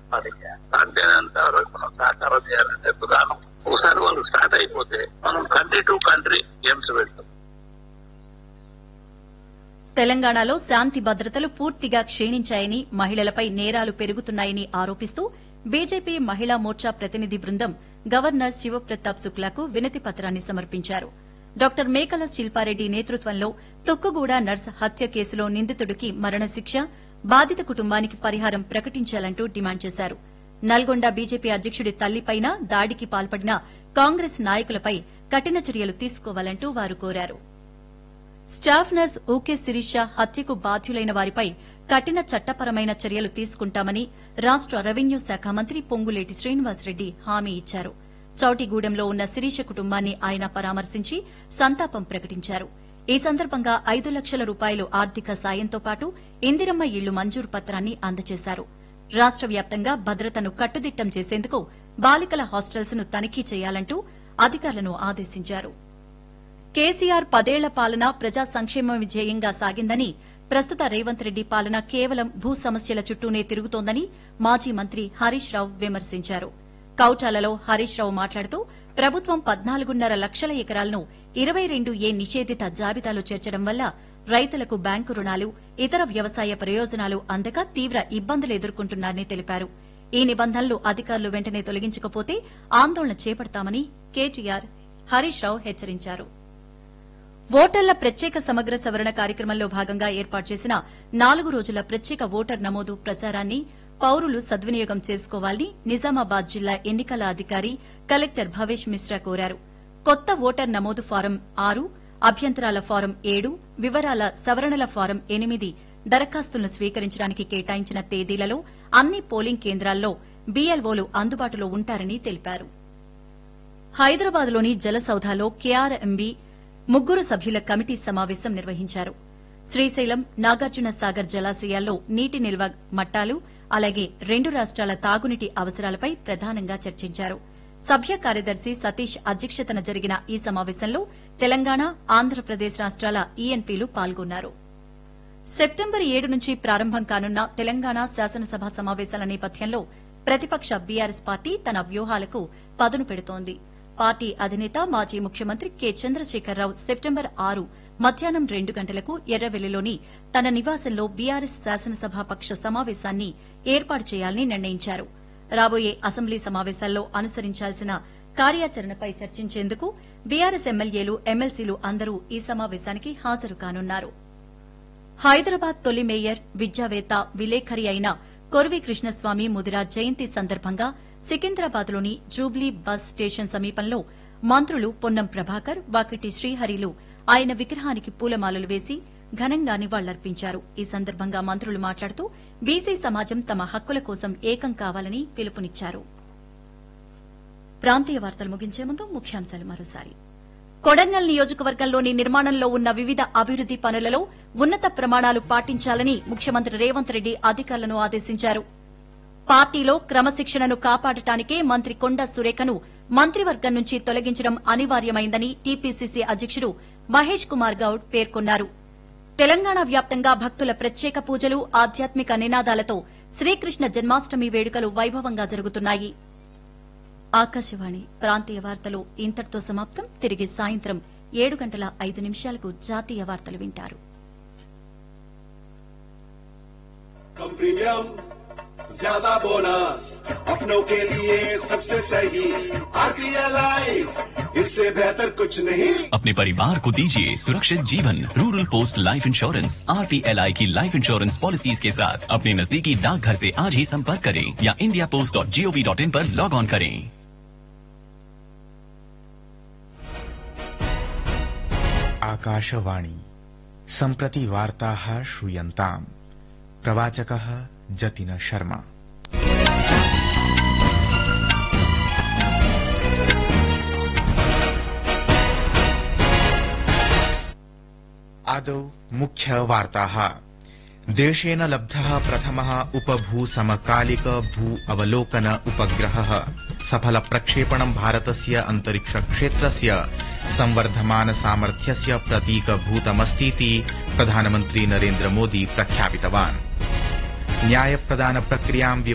అది సాధ్యమైనంత వరకు మనం సహకారం చేయాలని చెప్తున్నాను ఒకసారి వాళ్ళు స్టార్ట్ అయిపోతే మనం కంట్రీ టు కంట్రీ గేమ్స్ పెడతాం తెలంగాణలో శాంతి భద్రతలు పూర్తిగా క్షీణించాయని మహిళలపై నేరాలు పెరుగుతున్నాయని ఆరోపిస్తూ బీజేపీ మహిళా మోర్చా ప్రతినిధి బృందం గవర్నర్ శివప్రతాప్ శుక్లాకు వినతి పత్రాన్ని సమర్పించారు డాక్టర్ మేకల శిల్పారెడ్డి నేతృత్వంలో తుక్కుగూడ నర్స్ హత్య కేసులో నిందితుడికి మరణశిక్ష బాధిత కుటుంబానికి పరిహారం ప్రకటించాలంటూ డిమాండ్ చేశారు నల్గొండ బీజేపీ అధ్యకుడి తల్లిపైన దాడికి పాల్పడిన కాంగ్రెస్ నాయకులపై కఠిన చర్యలు తీసుకోవాలంటూ వారు కోరారు స్టాఫ్ నర్స్ ఓకే శిరీష హత్యకు బాధ్యులైన వారిపై కఠిన చట్టపరమైన చర్యలు తీసుకుంటామని రాష్ట రెవెన్యూ శాఖ మంత్రి పొంగులేటి శ్రీనివాసరెడ్డి హామీ ఇచ్చారు చౌటిగూడెంలో ఉన్న శిరీష కుటుంబాన్ని ఆయన పరామర్శించి సంతాపం ప్రకటించారు ఈ సందర్భంగా ఐదు లక్షల రూపాయలు ఆర్థిక సాయంతో పాటు ఇందిరమ్మ ఇళ్లు మంజూరు పత్రాన్ని అందజేశారు రాష్ట వ్యాప్తంగా భద్రతను కట్టుదిట్టం చేసేందుకు బాలికల హాస్టల్స్ ను తనిఖీ చేయాలంటూ అధికారులను ఆదేశించారు కేసీఆర్ పదేళ్ల పాలన ప్రజా సంక్షేమ ధ్యేయంగా సాగిందని ప్రస్తుత రేవంత్ రెడ్డి పాలన కేవలం భూ సమస్యల చుట్టూనే తిరుగుతోందని మాజీ మంత్రి హరీష్ రావు విమర్శించారు కౌటాలలో హరీష్ రావు మాట్లాడుతూ ప్రభుత్వం పద్నాలుగున్నర లక్షల ఎకరాలను ఇరవై రెండు ఏ నిషేధిత జాబితాలో చేర్చడం వల్ల రైతులకు బ్యాంకు రుణాలు ఇతర వ్యవసాయ ప్రయోజనాలు అందక తీవ్ర ఇబ్బందులు ఎదుర్కొంటున్నారని తెలిపారు ఈ నిబంధనలు అధికారులు వెంటనే తొలగించకపోతే ఆందోళన చేపడతామని కేటీఆర్ హరీష్ రావు హెచ్చరించారు ఓటర్ల ప్రత్యేక సమగ్ర సవరణ కార్యక్రమంలో భాగంగా ఏర్పాటు చేసిన నాలుగు రోజుల ప్రత్యేక ఓటర్ నమోదు ప్రచారాన్ని పౌరులు సద్వినియోగం చేసుకోవాలని నిజామాబాద్ జిల్లా ఎన్నికల అధికారి కలెక్టర్ భవేష్ మిశ్రా కోరారు కొత్త ఓటర్ నమోదు ఫారం ఆరు అభ్యంతరాల ఫారం ఏడు వివరాల సవరణల ఫారం ఎనిమిది దరఖాస్తులను స్వీకరించడానికి కేటాయించిన తేదీలలో అన్ని పోలింగ్ కేంద్రాల్లో బీఎల్ఓలు అందుబాటులో ఉంటారని తెలిపారు హైదరాబాద్లోని జలసౌధాలో కేఆర్ఎంబీ ముగ్గురు సభ్యుల కమిటీ సమావేశం నిర్వహించారు శ్రీశైలం నాగార్జున సాగర్ జలాశయాల్లో నీటి నిల్వ మట్టాలు అలాగే రెండు రాష్ట్రాల తాగునీటి అవసరాలపై ప్రధానంగా చర్చించారు సభ్య కార్యదర్శి సతీష్ అధ్యక్షతన జరిగిన ఈ సమావేశంలో తెలంగాణ ఆంధ్రప్రదేశ్ రాష్ట్రాల ఈఎన్పీలు పాల్గొన్నారు సెప్టెంబర్ ఏడు నుంచి ప్రారంభం కానున్న తెలంగాణ శాసనసభ సమావేశాల నేపథ్యంలో ప్రతిపక్ష బీఆర్ఎస్ పార్టీ తన వ్యూహాలకు పదును పెడుతోంది పార్టీ అధినేత మాజీ ముఖ్యమంత్రి కె చంద్రశేఖరరావు సెప్టెంబర్ ఆరు మధ్యాహ్నం రెండు గంటలకు ఎర్రవెల్లిలోని తన నివాసంలో బీఆర్ఎస్ శాసనసభాపక్ష సమావేశాన్ని ఏర్పాటు చేయాలని నిర్ణయించారు రాబోయే అసెంబ్లీ సమావేశాల్లో అనుసరించాల్సిన కార్యాచరణపై చర్చించేందుకు బీఆర్ఎస్ ఎమ్మెల్యేలు ఎమ్మెల్సీలు అందరూ ఈ సమావేశానికి హాజరు కానున్నారు హైదరాబాద్ తొలి మేయర్ విద్యావేత్త విలేఖరి అయిన కొర్వి కృష్ణస్వామి ముదిరా జయంతి సందర్భంగా సికింద్రాబాద్లోని జూబ్లీ బస్ స్టేషన్ సమీపంలో మంత్రులు పొన్నం ప్రభాకర్ వాకిటి శ్రీహరిలు ఆయన విగ్రహానికి పూలమాలలు వేసి ఘనంగా నివాళులర్పించారు ఈ సందర్భంగా మంత్రులు మాట్లాడుతూ బీసీ సమాజం తమ హక్కుల కోసం ఏకం కావాలని పిలుపునిచ్చారు ప్రాంతీయ వార్తలు ముగించే ముందు ముఖ్యాంశాలు మరోసారి కొడంగల్ నియోజకవర్గంలోని నిర్మాణంలో ఉన్న వివిధ అభివృద్ది పనులలో ఉన్నత ప్రమాణాలు పాటించాలని ముఖ్యమంత్రి రేవంత్ రెడ్డి అధికారులను ఆదేశించారు పార్టీలో క్రమశిక్షణను కాపాడటానికే మంత్రి కొండ సురేఖను మంత్రివర్గం నుంచి తొలగించడం అనివార్యమైందని టీపీసీసీ అధ్యకుడు మహేష్ కుమార్ గౌడ్ పేర్కొన్నారు తెలంగాణ వ్యాప్తంగా భక్తుల ప్రత్యేక పూజలు ఆధ్యాత్మిక నినాదాలతో శ్రీకృష్ణ జన్మాష్టమి వేడుకలు వైభవంగా జరుగుతున్నాయి ఆకాశవాణి ప్రాంతీయ వార్తలు ఇంతటితో సమాప్తం తిరిగి సాయంత్రం ఏడు గంటల ఐదు నిమిషాలకు జాతీయ వార్తలు వింటారు कम प्रीमियम ज्यादा बोनस अपनों के लिए सबसे सही आरपीएल इससे बेहतर कुछ नहीं अपने परिवार को दीजिए सुरक्षित जीवन रूरल पोस्ट लाइफ इंश्योरेंस आर की लाइफ इंश्योरेंस पॉलिसीज के साथ अपने नजदीकी डाकघर से आज ही संपर्क करें या India post dot G O V dot in पर लॉग ऑन करें आकाशवाणी सम्प्रति वार्ताः श्रूयन्ताम् प्रवाचकः जतिन शर्मा आदौ मुख्यवार्ताः देशेन लब्धः प्रथमः उपभूसमकालिक भू अवलोकन उपग्रहः सफल प्रक्षेपणं भारतस्य अन्तरिक्षक्षेत्रस्य संवर्धमान सामर्थ्यस्य प्रतीकभूतमस्तीति प्रधानमन्त्री नरेन्द्र मोदी प्रख्यापितवान् न्यायप्रदान प्रक्रियां